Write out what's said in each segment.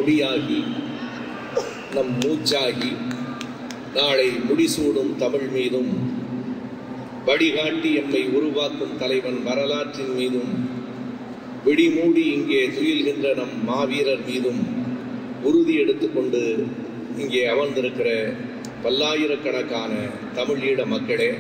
முடியாகி நம் மூச்சாகி நாளை முடிசூடும் தமிழ் மீதும் வழிகாட்டி எம்மை உருவாக்கும் தலைவன் வரலாற்றின் மீதும் விடிமூடி இங்கே துயில்கின்ற நம் மாவீரர் மீதும் உறுதி எடுத்துக்கொண்டு இங்கே அமர்ந்திருக்கிற பல்லாயிரக்கணக்கான தமிழீழ மக்களே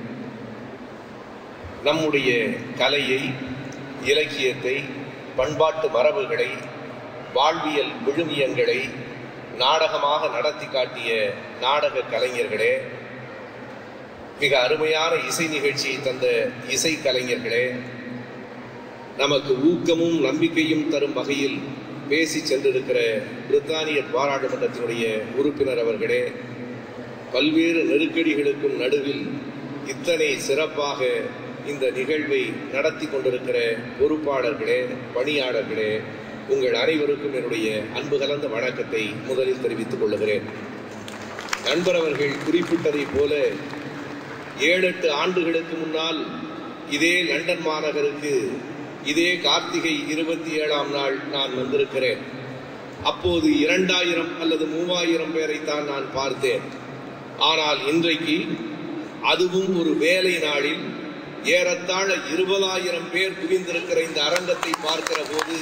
நம்முடைய கலையை இலக்கியத்தை பண்பாட்டு மரபுகளை வாழ்வியல் விழுமியங்களை நாடகமாக நடத்தி காட்டிய நாடக கலைஞர்களே மிக அருமையான இசை நிகழ்ச்சியை தந்த இசை கலைஞர்களே நமக்கு ஊக்கமும் நம்பிக்கையும் தரும் வகையில் பேசி சென்றிருக்கிற பிரித்தானிய பாராளுமன்றத்தினுடைய உறுப்பினர் அவர்களே பல்வேறு நெருக்கடிகளுக்கும் நடுவில் இத்தனை சிறப்பாக இந்த நிகழ்வை நடத்தி கொண்டிருக்கிற பொறுப்பாளர்களே பணியாளர்களே உங்கள் அனைவருக்கும் என்னுடைய அன்பு கலந்த வணக்கத்தை முதலில் தெரிவித்துக் கொள்ளுகிறேன் நண்பர் அவர்கள் குறிப்பிட்டதைப் போல ஏழெட்டு ஆண்டுகளுக்கு முன்னால் இதே லண்டன் மாநகருக்கு இதே கார்த்திகை இருபத்தி ஏழாம் நாள் நான் வந்திருக்கிறேன் அப்போது இரண்டாயிரம் அல்லது மூவாயிரம் பேரைத்தான் நான் பார்த்தேன் ஆனால் இன்றைக்கு அதுவும் ஒரு வேலை நாளில் ஏறத்தாழ இருபதாயிரம் பேர் குவிந்திருக்கிற இந்த அரங்கத்தை பார்க்கிற போது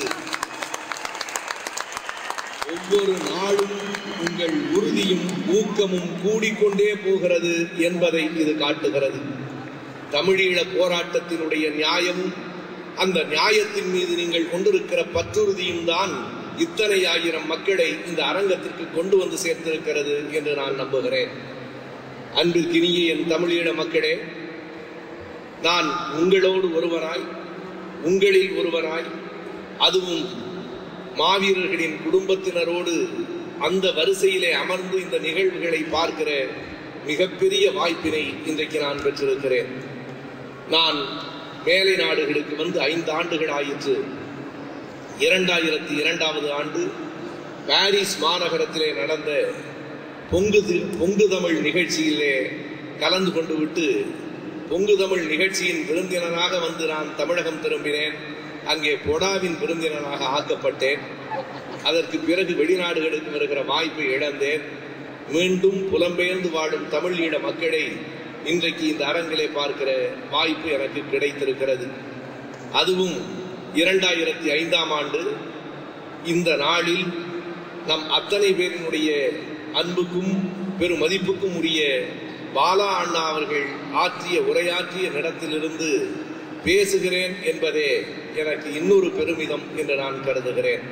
ஒவ்வொரு நாளும் உங்கள் உறுதியும் ஊக்கமும் கூடிக்கொண்டே போகிறது என்பதை இது காட்டுகிறது தமிழீழ போராட்டத்தினுடைய நியாயமும் அந்த நியாயத்தின் மீது நீங்கள் கொண்டிருக்கிற பற்றுறுதியும் தான் இத்தனை ஆயிரம் மக்களை இந்த அரங்கத்திற்கு கொண்டு வந்து சேர்த்திருக்கிறது என்று நான் நம்புகிறேன் அன்பிற்கினிய என் தமிழீழ மக்களே நான் உங்களோடு ஒருவராய் உங்களில் ஒருவராய் அதுவும் மாவீரர்களின் குடும்பத்தினரோடு அந்த வரிசையிலே அமர்ந்து இந்த நிகழ்வுகளை பார்க்கிற மிகப்பெரிய வாய்ப்பினை இன்றைக்கு நான் பெற்றிருக்கிறேன் நான் மேலை நாடுகளுக்கு வந்து ஐந்து ஆண்டுகள் ஆயிற்று இரண்டாயிரத்தி இரண்டாவது ஆண்டு பாரிஸ் மாநகரத்திலே நடந்த பொங்கு தி- பொங்கு தமிழ் நிகழ்ச்சியிலே கலந்து கொண்டு விட்டு பொங்கு தமிழ் நிகழ்ச்சியின் விருந்தினராக வந்து நான் தமிழகம் திரும்பினேன் அங்கே பொடாவின் விருந்தினராக ஆக்கப்பட்டேன் அதற்கு பிறகு வெளிநாடுகளுக்கு வருகிற வாய்ப்பை இழந்தேன் மீண்டும் புலம்பெயர்ந்து வாழும் தமிழ் ஈழ மக்களை இன்றைக்கு இந்த அரங்கிலே பார்க்கிற வாய்ப்பு எனக்கு கிடைத்திருக்கிறது அதுவும் இரண்டாயிரத்தி ஐந்தாம் ஆண்டு இந்த நாளில் நம் அத்தனை பேரினுடைய அன்புக்கும் பெரும் மதிப்புக்கும் உரிய பாலா அண்ணா அவர்கள் ஆற்றிய உரையாற்றிய இடத்திலிருந்து பேசுகிறேன் என்பதே எனக்கு இன்னொரு பெருமிதம் என்று நான் கருதுகிறேன்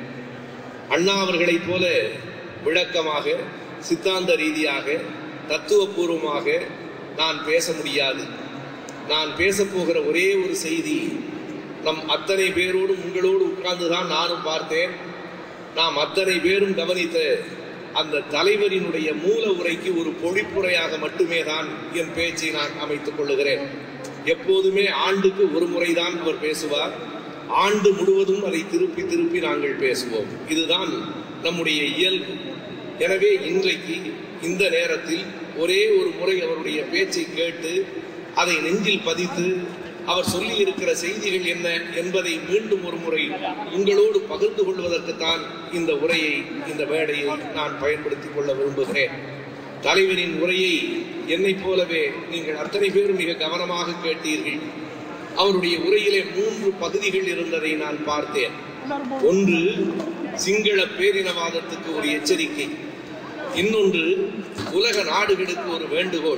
அண்ணா அவர்களைப் போல விளக்கமாக சித்தாந்த ரீதியாக தத்துவபூர்வமாக நான் பேச முடியாது நான் பேசப் போகிற ஒரே ஒரு செய்தி நம் அத்தனை பேரோடும் உங்களோடு உட்கார்ந்துதான் நானும் பார்த்தேன் நாம் அத்தனை பேரும் கவனித்த அந்த தலைவரினுடைய மூல உரைக்கு ஒரு பொழிப்புரையாக மட்டுமே தான் என் பேச்சை நான் அமைத்துக் கொள்ளுகிறேன் எப்போதுமே ஆண்டுக்கு ஒரு முறைதான் அவர் பேசுவார் ஆண்டு முழுவதும் அதை திருப்பி திருப்பி நாங்கள் பேசுவோம் இதுதான் நம்முடைய இயல்பு எனவே இன்றைக்கு இந்த நேரத்தில் ஒரே ஒரு முறை அவருடைய பேச்சை கேட்டு அதை நெஞ்சில் பதித்து அவர் சொல்லி இருக்கிற செய்திகள் என்ன என்பதை மீண்டும் ஒரு முறை உங்களோடு பகிர்ந்து கொள்வதற்குத்தான் இந்த உரையை இந்த மேடையை நான் பயன்படுத்திக் கொள்ள விரும்புகிறேன் தலைவரின் உரையை என்னைப் போலவே நீங்கள் அத்தனை பேரும் மிக கவனமாக கேட்டீர்கள் அவருடைய உரையிலே மூன்று பகுதிகள் இருந்ததை நான் பார்த்தேன் ஒன்று சிங்கள பேரினவாதத்துக்கு ஒரு எச்சரிக்கை இன்னொன்று உலக நாடுகளுக்கு ஒரு வேண்டுகோள்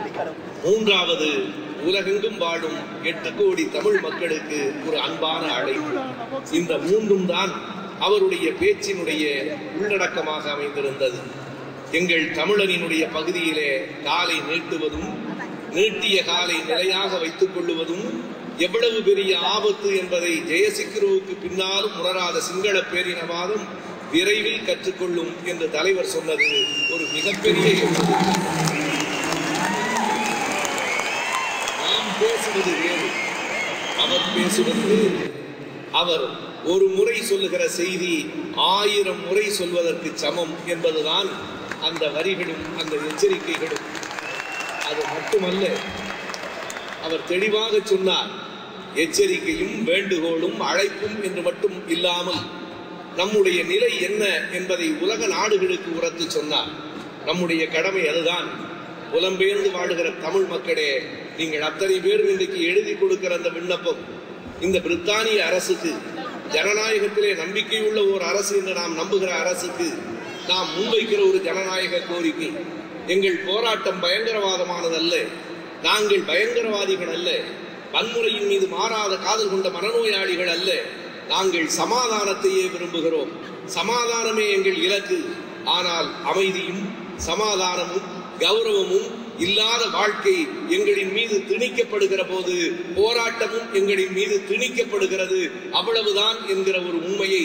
மூன்றாவது உலகெங்கும் வாழும் எட்டு கோடி தமிழ் மக்களுக்கு ஒரு அன்பான அழைப்பு இந்த மூன்றும் தான் அவருடைய பேச்சினுடைய உள்ளடக்கமாக அமைந்திருந்தது எங்கள் தமிழனினுடைய பகுதியிலே காலை நீட்டுவதும் நீட்டிய காலை நிலையாக வைத்துக் கொள்ளுவதும் எவ்வளவு பெரிய ஆபத்து என்பதை ஜெயசிக்ருவுக்கு பின்னாலும் உணராத சிங்கள பேரினவாதம் விரைவில் கற்றுக்கொள்ளும் என்று தலைவர் சொன்னது ஒரு மிகப்பெரிய நாம் பேசுவது வேறு அவர் பேசுவது வேறு அவர் ஒரு முறை சொல்லுகிற செய்தி ஆயிரம் முறை சொல்வதற்கு சமம் என்பதுதான் அந்த வரிகளும் அந்த எச்சரிக்கைகளும் அது மட்டுமல்ல அவர் தெளிவாக சொன்னார் எச்சரிக்கையும் வேண்டுகோளும் அழைப்பும் என்று மட்டும் இல்லாமல் நம்முடைய நிலை என்ன என்பதை உலக நாடுகளுக்கு உரத்து சொன்னார் நம்முடைய கடமை அதுதான் புலம்பெயர்ந்து வாழுகிற தமிழ் மக்களே நீங்கள் அத்தனை பேரும் இன்றைக்கு எழுதி கொடுக்கிற அந்த விண்ணப்பம் இந்த பிரித்தானிய அரசுக்கு ஜனநாயகத்திலே நம்பிக்கையுள்ள ஒரு அரசு என்று நாம் நம்புகிற அரசுக்கு நாம் முன்வைக்கிற ஒரு ஜனநாயக கோரிக்கை எங்கள் போராட்டம் பயங்கரவாதமானதல்ல நாங்கள் பயங்கரவாதிகள் அல்ல வன்முறையின் மீது மாறாத காதல் கொண்ட மனநோயாளிகள் அல்ல நாங்கள் சமாதானத்தையே விரும்புகிறோம் சமாதானமே எங்கள் இலக்கு ஆனால் அமைதியும் சமாதானமும் கௌரவமும் இல்லாத வாழ்க்கை எங்களின் மீது திணிக்கப்படுகிற போது போராட்டமும் எங்களின் மீது திணிக்கப்படுகிறது அவ்வளவுதான் என்கிற ஒரு உண்மையை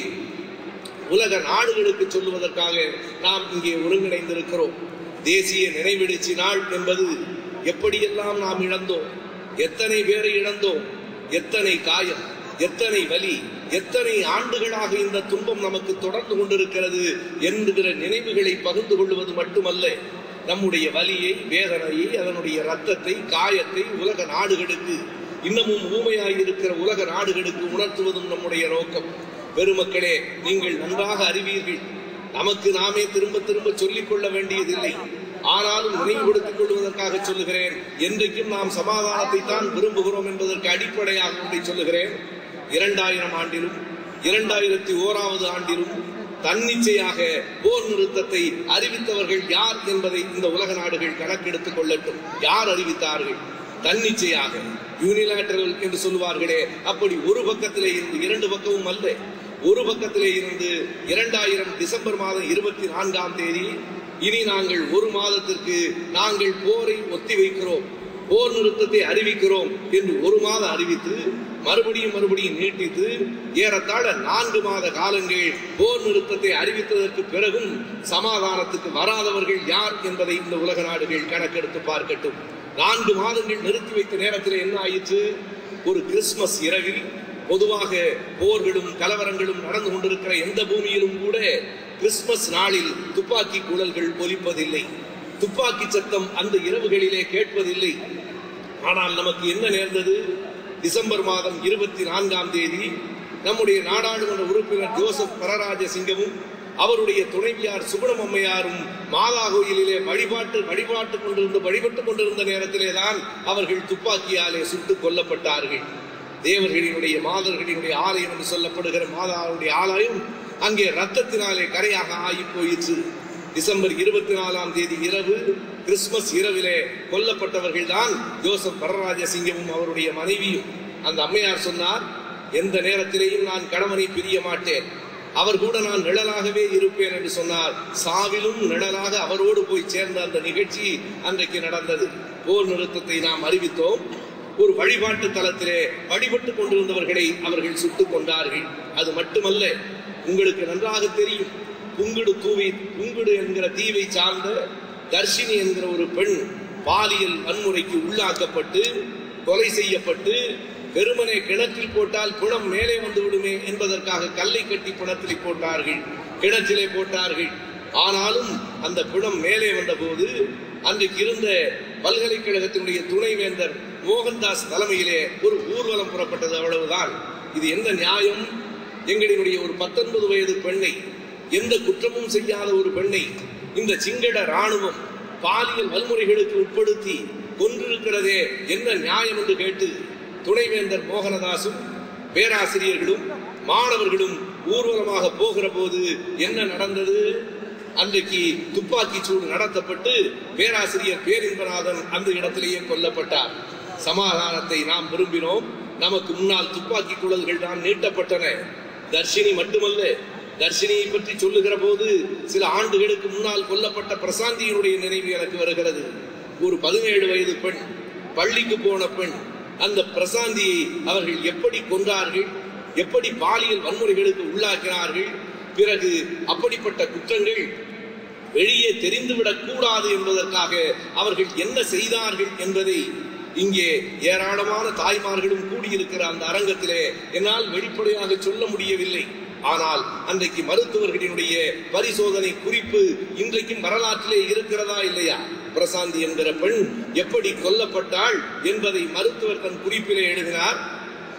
உலக நாடுகளுக்கு சொல்லுவதற்காக நாம் இங்கே ஒருங்கிணைந்திருக்கிறோம் தேசிய நினைவெழுச்சி நாள் என்பது எப்படியெல்லாம் நாம் இழந்தோம் எத்தனை பேரை இழந்தோம் எத்தனை காயம் எத்தனை வலி எத்தனை ஆண்டுகளாக இந்த துன்பம் நமக்கு தொடர்ந்து கொண்டிருக்கிறது என்கிற நினைவுகளை பகிர்ந்து கொள்வது மட்டுமல்ல நம்முடைய வலியை வேதனையை அதனுடைய ரத்தத்தை காயத்தை உலக நாடுகளுக்கு இன்னமும் ஊமையாய் இருக்கிற உலக நாடுகளுக்கு உணர்த்துவதும் நம்முடைய நோக்கம் பெருமக்களே நீங்கள் நன்றாக அறிவீர்கள் நமக்கு நாமே திரும்ப திரும்ப சொல்லிக் கொள்ள வேண்டியதில்லை ஆனாலும் நினைவுபடுத்திக் கொள்வதற்காக சொல்லுகிறேன் என்றைக்கும் நாம் சமாதானத்தை தான் விரும்புகிறோம் என்பதற்கு அடிப்படையாக ஒன்றை சொல்லுகிறேன் இரண்டாயிரம் ஆண்டிலும் இரண்டாயிரத்தி ஓராவது ஆண்டிலும் தன்னிச்சையாக போர் நிறுத்தத்தை அறிவித்தவர்கள் யார் என்பதை இந்த உலக நாடுகள் கணக்கெடுத்துக் கொள்ளட்டும் யார் அறிவித்தார்கள் தன்னிச்சையாக யூனிலேட்டரல் என்று சொல்லுவார்களே அப்படி ஒரு பக்கத்திலே இருந்து இரண்டு பக்கமும் அல்ல ஒரு பக்கத்திலே இருந்து இரண்டாயிரம் டிசம்பர் மாதம் இருபத்தி நான்காம் தேதி இனி நாங்கள் ஒரு மாதத்திற்கு நாங்கள் போரை ஒத்தி வைக்கிறோம் போர் நிறுத்தத்தை அறிவிக்கிறோம் என்று ஒரு மாதம் அறிவித்து மறுபடியும் மறுபடியும் நீட்டித்து ஏறத்தாழ நான்கு மாத காலங்கள் போர் நிறுத்தத்தை அறிவித்ததற்கு பிறகும் சமாதானத்துக்கு வராதவர்கள் யார் என்பதை இந்த உலக நாடுகள் கணக்கெடுத்து பார்க்கட்டும் நான்கு மாதங்கள் நிறுத்தி வைத்த நேரத்தில் என்ன ஆயிற்று ஒரு கிறிஸ்துமஸ் இரவில் பொதுவாக போர்களும் கலவரங்களும் நடந்து கொண்டிருக்கிற எந்த பூமியிலும் கூட கிறிஸ்துமஸ் நாளில் துப்பாக்கி குழல்கள் ஒலிப்பதில்லை துப்பாக்கி சத்தம் அந்த இரவுகளிலே கேட்பதில்லை ஆனால் நமக்கு என்ன நேர்ந்தது டிசம்பர் மாதம் இருபத்தி நான்காம் தேதி நம்முடைய நாடாளுமன்ற உறுப்பினர் ஜோசப் பரராஜ சிங்கமும் அவருடைய துணைவியார் சுகுணம் அம்மையாரும் மாதா கோயிலிலே வழிபாட்டு வழிபாட்டு கொண்டிருந்த வழிபட்டுக் கொண்டிருந்த நேரத்திலே தான் அவர்கள் துப்பாக்கியாலே சுட்டுக் கொல்லப்பட்டார்கள் தேவர்களினுடைய மாதர்களினுடைய ஆலயம் என்று சொல்லப்படுகிற மாதாவுடைய ஆலயம் அங்கே ரத்தத்தினாலே கரையாக ஆகி போயிற்று டிசம்பர் இருபத்தி நாலாம் தேதி இரவு கிறிஸ்துமஸ் இரவிலே கொல்லப்பட்டவர்கள் தான் ஜோசப் வரராஜ சிங்கமும் அவருடைய மனைவியும் அந்த அம்மையார் சொன்னார் எந்த நேரத்திலேயும் நான் கணவனை பிரிய மாட்டேன் அவர் கூட நான் நிழலாகவே இருப்பேன் என்று சொன்னார் சாவிலும் நிழலாக அவரோடு போய் சேர்ந்த அந்த நிகழ்ச்சி அன்றைக்கு நடந்தது போர் நிறுத்தத்தை நாம் அறிவித்தோம் ஒரு வழிபாட்டு தலத்திலே வழிபட்டுக் கொண்டிருந்தவர்களை அவர்கள் சுட்டுக் கொண்டார்கள் அது மட்டுமல்ல உங்களுக்கு நன்றாக தெரியும் புங்குடு தூவி புங்குடு என்கிற தீவை சார்ந்த தர்ஷினி என்கிற ஒரு பெண் பாலியல் வன்முறைக்கு உள்ளாக்கப்பட்டு கொலை செய்யப்பட்டு வெறுமனே கிணற்றில் போட்டால் குணம் மேலே வந்து விடுமே என்பதற்காக கல்லை கட்டி பிணத்திலே போட்டார்கள் கிணற்றிலே போட்டார்கள் ஆனாலும் அந்த பிணம் மேலே வந்தபோது அன்றைக்கு இருந்த பல்கலைக்கழகத்தினுடைய துணைவேந்தர் மோகன்தாஸ் தலைமையிலே ஒரு ஊர்வலம் புறப்பட்டது அவ்வளவுதான் இது எந்த நியாயம் எங்களினுடைய ஒரு பத்தொன்பது வயது பெண்ணை எந்த குற்றமும் செய்யாத ஒரு பெண்ணை இந்த சிங்கட ராணுவம் பாலியல் வன்முறைகளுக்கு உட்படுத்தி கொன்றிருக்கிறதே என்ன நியாயம் என்று கேட்டு துணைவேந்தர் மோகனதாசும் பேராசிரியர்களும் மாணவர்களும் ஊர்வலமாக போகிற போது என்ன நடந்தது அன்றைக்கு துப்பாக்கி சூடு நடத்தப்பட்டு பேராசிரியர் பேரின்பநாதன் அந்த இடத்திலேயே கொல்லப்பட்டார் சமாதானத்தை நாம் விரும்பினோம் நமக்கு முன்னால் துப்பாக்கி குழல்கள் தான் நீட்டப்பட்டன தர்ஷினி மட்டுமல்ல தர்ஷினியை பற்றி சொல்லுகிற போது சில ஆண்டுகளுக்கு முன்னால் கொல்லப்பட்ட பிரசாந்தியினுடைய நினைவு எனக்கு வருகிறது ஒரு பதினேழு வயது பெண் பள்ளிக்கு போன பெண் அந்த பிரசாந்தியை அவர்கள் எப்படி கொன்றார்கள் எப்படி பாலியல் வன்முறைகளுக்கு உள்ளாக்கினார்கள் பிறகு அப்படிப்பட்ட குற்றங்கள் வெளியே தெரிந்துவிடக் கூடாது என்பதற்காக அவர்கள் என்ன செய்தார்கள் என்பதை இங்கே ஏராளமான தாய்மார்களும் கூடியிருக்கிற அந்த அரங்கத்திலே என்னால் வெளிப்படையாக சொல்ல முடியவில்லை ஆனால் அன்றைக்கு மருத்துவர்களினுடைய பரிசோதனை குறிப்பு இன்றைக்கும் வரலாற்றிலே இருக்கிறதா இல்லையா பிரசாந்தி என்கிற பெண் எப்படி கொல்லப்பட்டாள் என்பதை மருத்துவர் தன் குறிப்பிலே எழுதினார்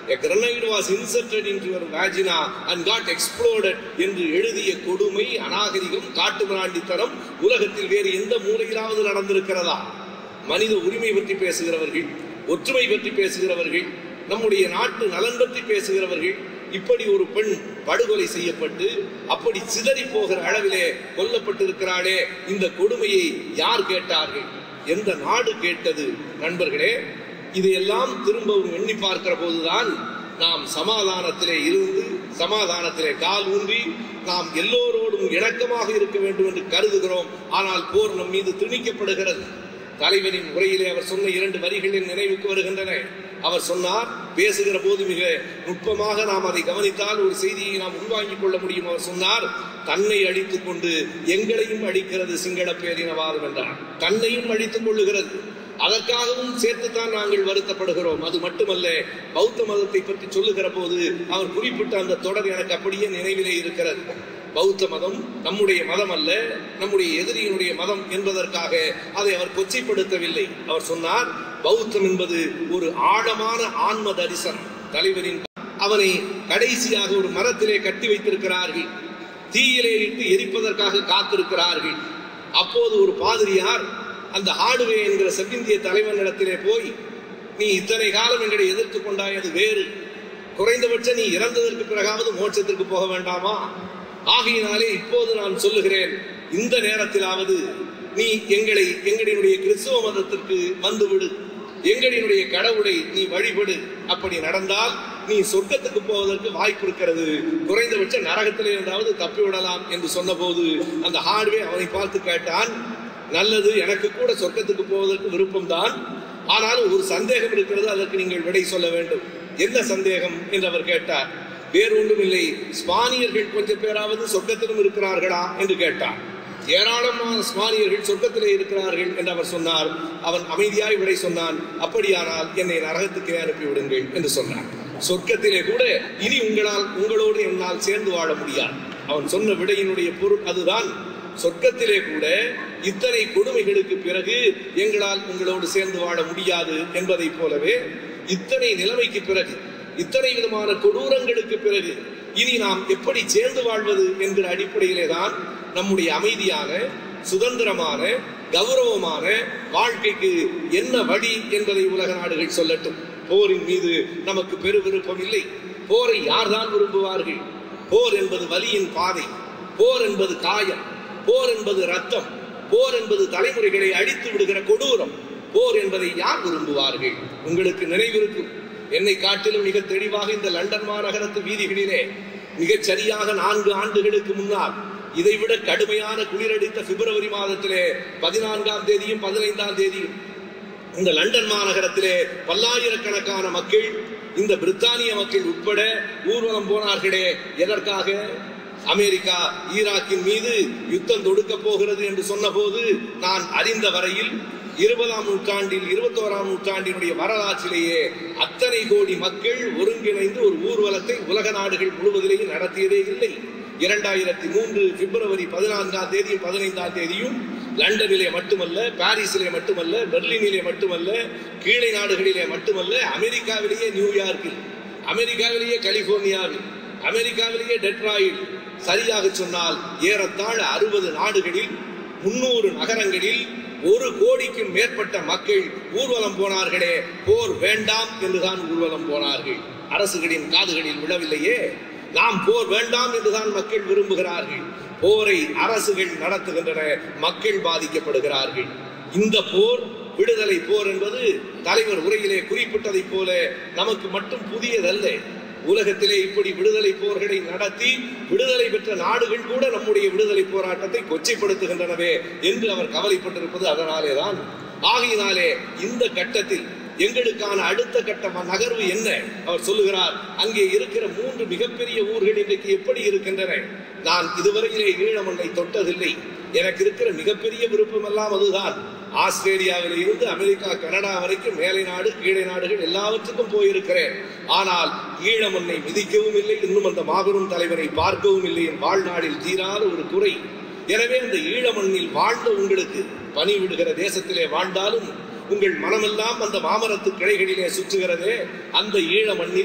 A grenade was inserted into your vagina and got exploded என்று எழுதிய கொடுமை அநாகரிகம் காட்டுமிராண்டித்தனம் உலகத்தில் வேறு எந்த மூலையிலாவது நடந்திருக்கிறதா மனித உரிமை பற்றி பேசுகிறவர்கள் ஒற்றுமை பற்றி பேசுகிறவர்கள் நம்முடைய நாட்டு நலன் பற்றி பேசுகிறவர்கள் இப்படி ஒரு பெண் படுகொலை செய்யப்பட்டு அப்படி சிதறி போகிற அளவிலே கொல்லப்பட்டிருக்கிறாளே இந்த கொடுமையை யார் கேட்டார்கள் எந்த நாடு கேட்டது நண்பர்களே இதையெல்லாம் திரும்பவும் எண்ணி பார்க்கிற போதுதான் நாம் சமாதானத்திலே இருந்து சமாதானத்திலே கால் ஊன்றி நாம் எல்லோரோடும் இணக்கமாக இருக்க வேண்டும் என்று கருதுகிறோம் ஆனால் போர் நம் மீது திணிக்கப்படுகிறது தலைவரின் உரையிலே அவர் சொன்ன இரண்டு வரிகளின் நினைவுக்கு வருகின்றன அவர் சொன்னார் பேசுகிற போது மிக நுட்பமாக நாம் அதை கவனித்தால் ஒரு செய்தியை நாம் உள்வாங்கிக் கொள்ள முடியும் அவர் சொன்னார் தன்னை அழித்துக் கொண்டு எங்களையும் அழிக்கிறது சிங்கள பேரினவாதம் என்றார் தன்னையும் அழித்துக் கொள்ளுகிறது அதற்காகவும் சேர்த்துத்தான் நாங்கள் வருத்தப்படுகிறோம் அது மட்டுமல்ல பௌத்த மதத்தை பற்றி சொல்லுகிற போது அவர் குறிப்பிட்ட அந்த தொடர் எனக்கு அப்படியே நினைவிலே இருக்கிறது பௌத்த மதம் நம்முடைய மதம் அல்ல நம்முடைய எதிரியினுடைய மதம் என்பதற்காக அதை அவர் கொச்சைப்படுத்தவில்லை அவர் சொன்னார் பௌத்தம் என்பது ஒரு ஆழமான ஆன்ம தரிசனம் தலைவரின் அவனை கடைசியாக ஒரு மரத்திலே கட்டி வைத்திருக்கிறார்கள் தீயிலே இட்டு எரிப்பதற்காக காத்திருக்கிறார்கள் அப்போது ஒரு பாதிரியார் அந்த ஹார்டுவே என்கிற செவ்விந்திய தலைவனிடத்திலே போய் நீ இத்தனை காலம் எங்களை எதிர்த்து கொண்டாய் அது வேறு குறைந்தபட்சம் நீ இறந்ததற்கு பிறகாவது மோட்சத்திற்கு போக வேண்டாமா ஆகையினாலே இப்போது நான் சொல்லுகிறேன் இந்த நேரத்திலாவது நீ எங்களை எங்களினுடைய கிறிஸ்தவ மதத்திற்கு வந்துவிடு எங்களினுடைய கடவுளை நீ வழிபடு அப்படி நடந்தால் நீ சொர்க்கத்துக்கு போவதற்கு வாய்ப்பு இருக்கிறது குறைந்தபட்ச நரகத்தில் இருந்தாவது தப்பி விடலாம் என்று சொன்னபோது அந்த ஹார்டுவே அவனை பார்த்து கேட்டான் நல்லது எனக்கு கூட சொர்க்கத்துக்கு போவதற்கு விருப்பம்தான் ஆனாலும் ஒரு சந்தேகம் இருக்கிறது அதற்கு நீங்கள் விடை சொல்ல வேண்டும் என்ன சந்தேகம் என்று அவர் கேட்டார் வேறு ஒன்றும் இல்லை ஸ்பானியர்கள் கொஞ்சம் பேராவது சொர்க்கத்திலும் இருக்கிறார்களா என்று கேட்டார் ஏராளமான ஸ்பானியர்கள் சொர்க்கத்திலே இருக்கிறார்கள் என்று அவர் சொன்னார் அவன் அமைதியாய் விடை சொன்னான் அப்படியானால் என்னை நரகத்துக்கே அனுப்பி விடுங்கள் என்று சொன்னார் சொர்க்கத்திலே கூட இனி உங்களால் உங்களோடு என்னால் சேர்ந்து வாழ முடியாது அவன் சொன்ன விடையினுடைய பொருள் அதுதான் சொர்க்கத்திலே கூட இத்தனை கொடுமைகளுக்கு பிறகு எங்களால் உங்களோடு சேர்ந்து வாழ முடியாது என்பதைப் போலவே இத்தனை நிலைமைக்கு பிறகு இத்தனை விதமான கொடூரங்களுக்கு பிறகு இனி நாம் எப்படி சேர்ந்து வாழ்வது என்கிற அடிப்படையிலே தான் நம்முடைய அமைதியான சுதந்திரமான கௌரவமான வாழ்க்கைக்கு என்ன வழி என்பதை உலக நாடுகள் சொல்லட்டும் போரின் மீது நமக்கு பெரு விருப்பம் இல்லை போரை யார்தான் விரும்புவார்கள் போர் என்பது வலியின் பாதை போர் என்பது காயம் போர் என்பது ரத்தம் போர் என்பது தலைமுறைகளை அழித்து விடுகிற கொடூரம் போர் என்பதை யார் விரும்புவார்கள் உங்களுக்கு நினைவிருக்கும் என்னை காட்டிலும் மிக தெளிவாக இந்த லண்டன் மாநகரத்து வீதிகளிலே மிகச் சரியாக நான்கு ஆண்டுகளுக்கு முன்னால் இதைவிட கடுமையான குளிரடித்த பிப்ரவரி மாதத்திலே பதினான்காம் தேதியும் பதினைந்தாம் தேதியும் இந்த லண்டன் மாநகரத்திலே பல்லாயிரக்கணக்கான மக்கள் இந்த பிரித்தானிய மக்கள் உட்பட ஊர்வலம் போனார்களே எதற்காக அமெரிக்கா ஈராக்கின் மீது யுத்தம் தொடுக்க போகிறது என்று சொன்னபோது நான் அறிந்த வரையில் இருபதாம் நூற்றாண்டில் இருபத்தோராம் நூற்றாண்டினுடைய வரலாற்றிலேயே அத்தனை கோடி மக்கள் ஒருங்கிணைந்து ஒரு ஊர்வலத்தை உலக நாடுகள் முழுவதிலேயே நடத்தியதே இல்லை இரண்டாயிரத்தி மூன்று பிப்ரவரி பதினான்காம் தேதியும் பதினைந்தாம் தேதியும் லண்டனிலே மட்டுமல்ல பாரிஸிலே மட்டுமல்ல பெர்லினிலே மட்டுமல்ல கீழே நாடுகளிலே மட்டுமல்ல அமெரிக்காவிலேயே நியூயார்க்கில் அமெரிக்காவிலேயே கலிபோர்னியாவில் அமெரிக்காவிலேயே டெட்ராயில் சரியாக சொன்னால் ஏறத்தாழ அறுபது நாடுகளில் முன்னூறு நகரங்களில் ஒரு கோடிக்கும் மேற்பட்ட மக்கள் ஊர்வலம் போனார்களே போர் வேண்டாம் என்றுதான் ஊர்வலம் போனார்கள் அரசுகளின் காதுகளில் விழவில்லையே நாம் போர் வேண்டாம் என்றுதான் மக்கள் விரும்புகிறார்கள் போரை அரசுகள் நடத்துகின்றன மக்கள் பாதிக்கப்படுகிறார்கள் இந்த போர் விடுதலை போர் என்பது தலைவர் உரையிலே குறிப்பிட்டதைப் போல நமக்கு மட்டும் புதியதல்ல உலகத்திலே இப்படி விடுதலை போர்களை நடத்தி விடுதலை பெற்ற நாடுகள் கூட நம்முடைய விடுதலை போராட்டத்தை கொச்சைப்படுத்துகின்றனவே என்று அவர் கவலைப்பட்டிருப்பது அதனாலேதான் ஆகையினாலே இந்த கட்டத்தில் எங்களுக்கான அடுத்த கட்ட ம- நகர்வு என்ன அவர் சொல்லுகிறார் அங்கே இருக்கிற மூன்று மிகப்பெரிய ஊர்கள் இன்றைக்கு எப்படி இருக்கின்றன நான் இதுவரையிலே ஈழமண்ணை தொட்டதில்லை எனக்கு இருக்கிற மிகப்பெரிய விருப்பம் எல்லாம் அதுதான் ஆஸ்திரேலியாவில் இருந்து அமெரிக்கா கனடா வரைக்கும் மேலை நாடு கீழே நாடுகள் எல்லாவற்றுக்கும் போயிருக்கிறேன் ஆனால் ஈழமண்ணை மிதிக்கவும் இல்லை இன்னும் அந்த மாபெரும் தலைவரை பார்க்கவும் இல்லை என் வாழ்நாளில் தீராத ஒரு குறை எனவே அந்த ஈழமண்ணில் வாழ்ந்த உங்களுக்கு பணி விடுகிற தேசத்திலே வாழ்ந்தாலும் உங்கள் மனமெல்லாம் அந்த மாமரத்து கிளைகளிலே சுற்றுகிறதே அந்த ஈழ மண்ணில்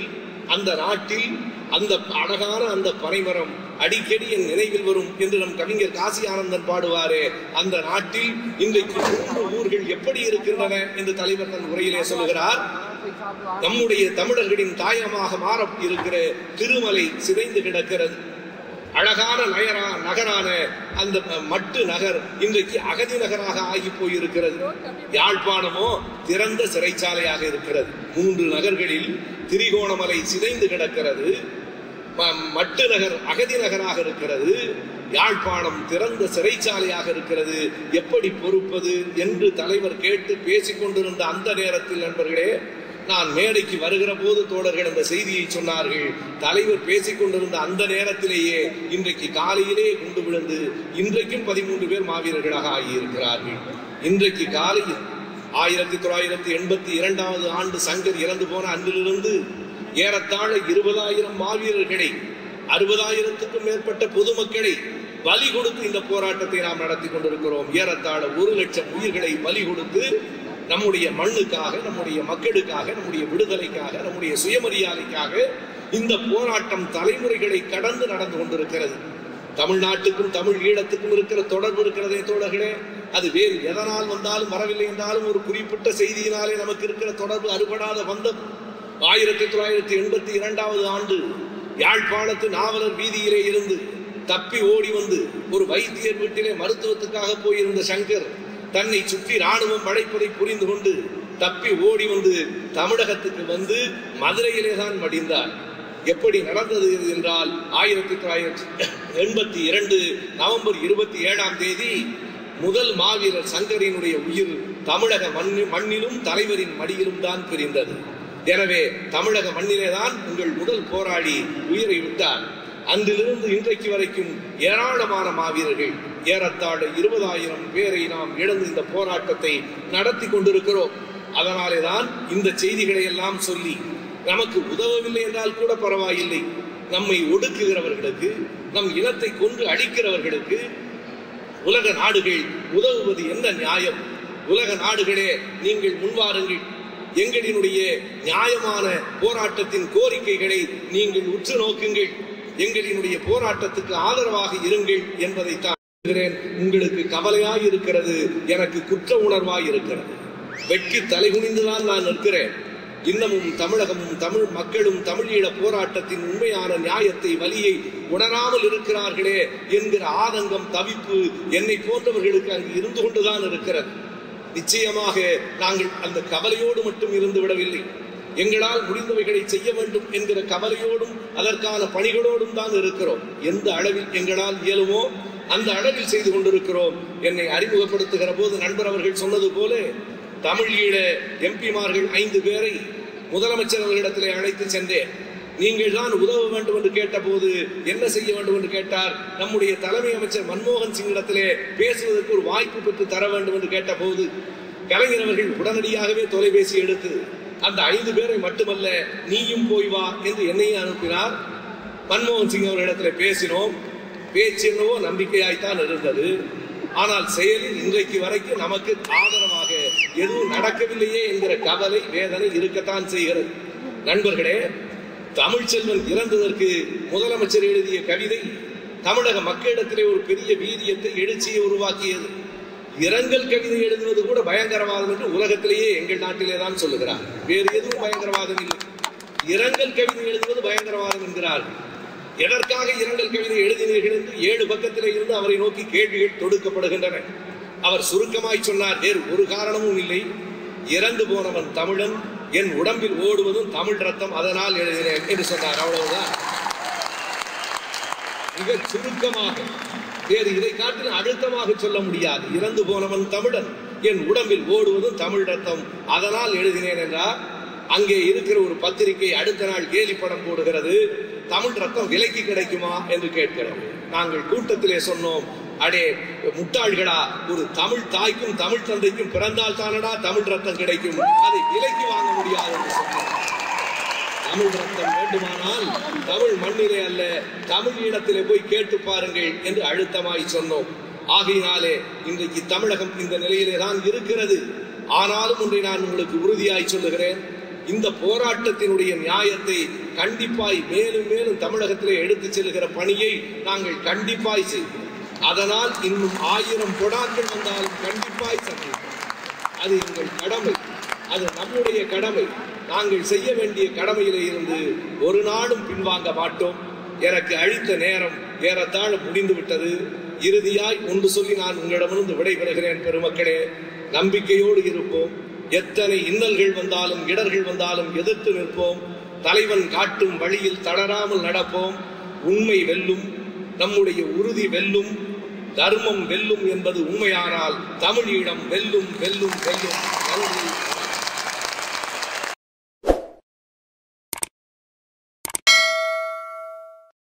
அந்த நாட்டில் அந்த அழகான அந்த பனைமரம் அடிக்கடி என் நினைவில் வரும் என்று நம் கவிஞர் காசி ஆனந்தன் பாடுவாரே அந்த நாட்டில் இன்றைக்கு மூன்று ஊர்கள் எப்படி இருக்கின்றன என்று தலைவர் தன் உரையிலே சொல்லுகிறார் நம்முடைய தமிழர்களின் தாயமாக மாற இருக்கிற திருமலை சிதைந்து கிடக்கிறது அழகான நகரா நகரான அந்த மட்டு நகர் இன்றைக்கு அகதி நகராக ஆகி போயிருக்கிறது யாழ்ப்பாணமோ திறந்த சிறைச்சாலையாக இருக்கிறது மூன்று நகர்களில் திரிகோணமலை சிதைந்து கிடக்கிறது ம- மட்டு நகர் அகதி நகராக இருக்கிறது யாழ்ப்பாணம் திறந்த சிறைச்சாலையாக இருக்கிறது எப்படி பொறுப்பது என்று தலைவர் கேட்டு பேசிக் கொண்டிருந்த அந்த நேரத்தில் நண்பர்களே நான் மேடைக்கு வருகிற போது தோழர்கள் அந்த செய்தியை சொன்னார்கள் தலைவர் பேசிக் கொண்டிருந்த அந்த நேரத்திலேயே இன்றைக்கு காலையிலே குண்டு விழுந்து இன்றைக்கும் பதிமூன்று பேர் மாவீரர்களாக ஆகியிருக்கிறார்கள் இன்றைக்கு காலையில் ஆயிரத்தி தொள்ளாயிரத்தி எண்பத்தி இரண்டாவது ஆண்டு சங்கர் இறந்து போன அன்றிலிருந்து ஏறத்தாழ இருபதாயிரம் மாவீரர்களை அறுபதாயிரத்துக்கும் மேற்பட்ட பொதுமக்களை பலி கொடுத்து இந்த போராட்டத்தை நாம் நடத்தி கொண்டிருக்கிறோம் ஏறத்தாழ ஒரு லட்சம் உயிர்களை பலி கொடுத்து நம்முடைய மண்ணுக்காக நம்முடைய மக்களுக்காக நம்முடைய விடுதலைக்காக நம்முடைய சுயமரியாதைக்காக இந்த போராட்டம் தலைமுறைகளை கடந்து நடந்து கொண்டிருக்கிறது தமிழ்நாட்டுக்கும் தமிழ் ஈழத்துக்கும் இருக்கிற தொடர்பு இருக்கிறதே தோழர்களே அது வேறு எதனால் வந்தாலும் வரவில்லை என்றாலும் ஒரு குறிப்பிட்ட செய்தியினாலே நமக்கு இருக்கிற தொடர்பு அறுபடாத வந்தம் ஆயிரத்தி தொள்ளாயிரத்தி எண்பத்தி இரண்டாவது ஆண்டு யாழ்ப்பாணத்து நாவலர் வீதியிலே இருந்து தப்பி ஓடி வந்து ஒரு வைத்தியர் வீட்டிலே மருத்துவத்துக்காக போயிருந்த சங்கர் தன்னை சுற்றி ராணுவம் படைப்பதை புரிந்து கொண்டு தப்பி ஓடி வந்து தமிழகத்துக்கு வந்து மதுரையிலே தான் மடிந்தார் எப்படி நடந்தது என்றால் ஆயிரத்தி தொள்ளாயிரத்தி எண்பத்தி இரண்டு நவம்பர் இருபத்தி ஏழாம் தேதி முதல் மாவீரர் சங்கரினுடைய உயிர் தமிழக மண்ணி மண்ணிலும் தலைவரின் மடியிலும் தான் பிரிந்தது எனவே தமிழக மண்ணிலே தான் உங்கள் முதல் போராளி உயிரை விட்டார் அன்றிலிருந்து இன்றைக்கு வரைக்கும் ஏராளமான மாவீரர்கள் ஏறத்தாழ இருபதாயிரம் பேரை நாம் இழந்து இந்த போராட்டத்தை நடத்தி கொண்டிருக்கிறோம் அதனாலே தான் இந்த செய்திகளை எல்லாம் சொல்லி நமக்கு உதவவில்லை என்றால் கூட பரவாயில்லை நம்மை ஒடுக்குகிறவர்களுக்கு நம் இனத்தை கொன்று அழிக்கிறவர்களுக்கு உலக நாடுகள் உதவுவது என்ன நியாயம் உலக நாடுகளே நீங்கள் முன்வாருங்கள் எங்களினுடைய நியாயமான போராட்டத்தின் கோரிக்கைகளை நீங்கள் உற்று நோக்குங்கள் எங்களினுடைய போராட்டத்துக்கு ஆதரவாக இருங்கள் என்பதைத்தான் சொல்கிறேன். உங்களுக்கு கவலையாய் இருக்கிறது எனக்கு குற்ற உணர்வாய் இருக்கிறது வெட்கி தலைகுனிந்துதான் நான் நிற்கிறேன் இன்னமும் தமிழகமும் தமிழ் மக்களும் தமிழீழ போராட்டத்தின் உண்மையான நியாயத்தை வலியை உணராமல் இருக்கிறார்களே என்கிற ஆதங்கம் தவிப்பு என்னை போன்றவர்களுக்கு அங்கு இருந்து கொண்டுதான் இருக்கிறது நிச்சயமாக நாங்கள் அந்த கவலையோடு மட்டும் இருந்து விடவில்லை எங்களால் முடிந்தவைகளை செய்ய வேண்டும் என்கிற கவலையோடும் அதற்கான பணிகளோடும் தான் இருக்கிறோம் எந்த அளவில் எங்களால் இயலுமோ அந்த அளவில் செய்து கொண்டிருக்கிறோம் என்னை அறிமுகப்படுத்துகிற போது நண்பர் அவர்கள் சொன்னது போல தமிழ் ஈழ எம்பிமார்கள் ஐந்து பேரை முதலமைச்சர் அவர்களிடத்திலே அழைத்து சென்றேன் நீங்கள் தான் உதவ வேண்டும் என்று கேட்டபோது என்ன செய்ய வேண்டும் என்று கேட்டார் நம்முடைய தலைமை அமைச்சர் மன்மோகன் சிங்கிடத்திலே பேசுவதற்கு ஒரு வாய்ப்பு பெற்று தர வேண்டும் என்று கேட்டபோது கலைஞர் அவர்கள் உடனடியாகவே தொலைபேசி எடுத்து அந்த ஐந்து பேரை மட்டுமல்ல நீயும் போய் வா என்று என்னையும் அனுப்பினார் மன்மோகன் சிங் அவர்களிடத்திலே பேசினோம் பேச்சு என்னவோ நம்பிக்கையாய்த்தான் இருந்தது ஆனால் செயலில் இன்றைக்கு வரைக்கும் நமக்கு ஆதரவாக எதுவும் நடக்கவில்லையே என்கிற கவலை வேதனை இருக்கத்தான் செய்கிறது நண்பர்களே தமிழ்ச்செல்வன் இறந்ததற்கு முதலமைச்சர் எழுதிய கவிதை தமிழக மக்களிடத்திலே ஒரு பெரிய வீரியத்தை எழுச்சியை உருவாக்கியது இரங்கல் கவிதை எழுதுவது கூட பயங்கரவாதம் என்று உலகத்திலேயே எங்கள் நாட்டிலே தான் சொல்லுகிறார் வேறு எதுவும் பயங்கரவாதம் இல்லை இரங்கல் கவிதை எழுதுவது பயங்கரவாதம் என்கிறார்கள் எதற்காக இரங்கல் கவிதை எழுதினீர்கள் என்று ஏழு பக்கத்திலே இருந்து அவரை நோக்கி கேள்விகள் தொடுக்கப்படுகின்றன அவர் சுருக்கமாய் சொன்னார் வேறு ஒரு காரணமும் இல்லை இறந்து போனவன் தமிழன் என் உடம்பில் ஓடுவதும் தமிழ் ரத்தம் அதனால் எழுதினேன் என்று சொன்னார் அவ்வளவுதான் மிக சுருக்கமாக வேறு இதை காட்டிலும் அழுத்தமாக சொல்ல முடியாது இறந்து போனவன் தமிழன் என் உடம்பில் ஓடுவதும் தமிழ் ரத்தம் அதனால் எழுதினேன் என்றார் அங்கே இருக்கிற ஒரு பத்திரிகை அடுத்த நாள் கேலி படம் போடுகிறது தமிழ் ரத்தம் விலைக்கு கிடைக்குமா என்று கேட்கிறது நாங்கள் கூட்டத்திலே சொன்னோம் அடே முட்டாள்களா ஒரு தமிழ் தாய்க்கும் தமிழ் தந்தைக்கும் பிறந்தால் தானடா தமிழ் ரத்தம் கிடைக்கும் அதை விலைக்கு வாங்க முடியாது என்று சொன்னோம் தமிழ் ரத்தம் வேண்டுமானால் தமிழ் மண்ணிலே அல்ல தமிழ் இடத்திலே போய் கேட்டு பாருங்கள் என்று அழுத்தமாய் சொன்னோம் ஆகையினாலே இன்றைக்கு தமிழகம் இந்த நிலையிலே தான் இருக்கிறது ஆனாலும் ஒன்றை நான் உங்களுக்கு உறுதியாய் சொல்லுகிறேன் இந்த போராட்டத்தினுடைய நியாயத்தை கண்டிப்பாய் மேலும் மேலும் தமிழகத்திலே எடுத்துச் செல்கிற பணியை நாங்கள் கண்டிப்பாய் செய்வோம் அதனால் இன்னும் ஆயிரம் கொடாக்கள் வந்தாலும் கண்டிப்பாய் சந்திப்போம் அது எங்கள் கடமை அது நம்முடைய கடமை நாங்கள் செய்ய வேண்டிய கடமையிலே இருந்து ஒரு நாளும் பின்வாங்க மாட்டோம் எனக்கு அழித்த நேரம் ஏறத்தாழ முடிந்து விட்டது இறுதியாய் ஒன்று சொல்லி நான் உங்களிடமிருந்து விடைபெறுகிறேன் பெருமக்களே நம்பிக்கையோடு இருப்போம் எத்தனை இன்னல்கள் வந்தாலும் இடர்கள் வந்தாலும் எதிர்த்து நிற்போம் தலைவன் காட்டும் வழியில் தளராமல் நடப்போம் உண்மை வெல்லும் நம்முடைய உறுதி வெல்லும் தர்மம் வெல்லும் என்பது உண்மையானால் தமிழீழம் வெல்லும் வெல்லும் வெல்லும் நன்றி